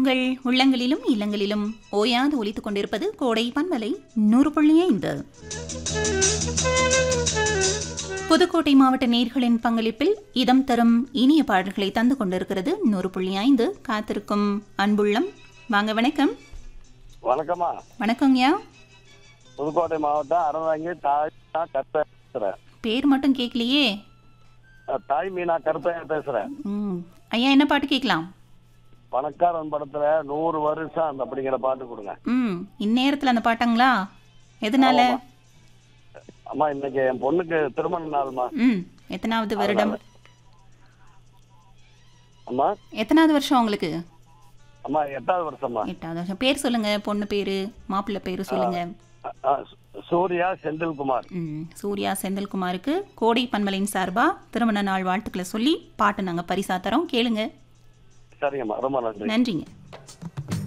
உங்கள் உள்ளங்களிலும் இல்லங்களிலும் ஓயாது ஒலித்துக் கொண்டிருப்பது கோடை பன்மலை நூறு புள்ளி ஐந்து புதுக்கோட்டை மாவட்ட நேர்களின் பங்களிப்பில் இதம் தரும் இனிய பாடல்களை தந்து கொண்டிருக்கிறது நூறு புள்ளி ஐந்து காத்திருக்கும் அன்புள்ளம் வாங்க வணக்கம் வணக்கம்மா வணக்கங்கய்யா புதுக்கோட்டை மாவட்டம் அறந்தாங்கி தாய் மீனா கருப்பையா பேசுறேன் பேர் மட்டும் கேட்கலையே அஹ் தாய் மீனா கருப்பையா பேசுறேன் ம் ஐயா என்ன பாட்டு கேட்கலாம் பணக்காரன் படத்துல நூறு வருஷம் அந்த அப்படிங்கிற பாட்டு கொடுங்க ம் இந்நேரத்தில் அந்த பாட்டாங்களா எதனால அம்மா இன்னைக்கு என் பொண்ணுக்கு திருமண நாள்மா ம் எத்தனாவது வருடம் அம்மா எத்தனாவது வருஷம் உங்களுக்கு அம்மா எட்டாவது வருஷம்மா எட்டாவது வருஷம் பேர் சொல்லுங்க பொண்ணு பேரு மாப்பிள்ளை பேரு சொல்லுங்க அஹ் அஹ் சூர்யா செந்தில்குமார் ம் சூர்யா செந்தில்குமாருக்கு கோடை பன்மலின் சார்பா திருமண நாள் வாழ்த்துக்களை சொல்லி பாட்டு நாங்கள் பரிசா தரோம் கேளுங்க சரிங்கம்மா ரொம்ப நன்றி நன்றிங்க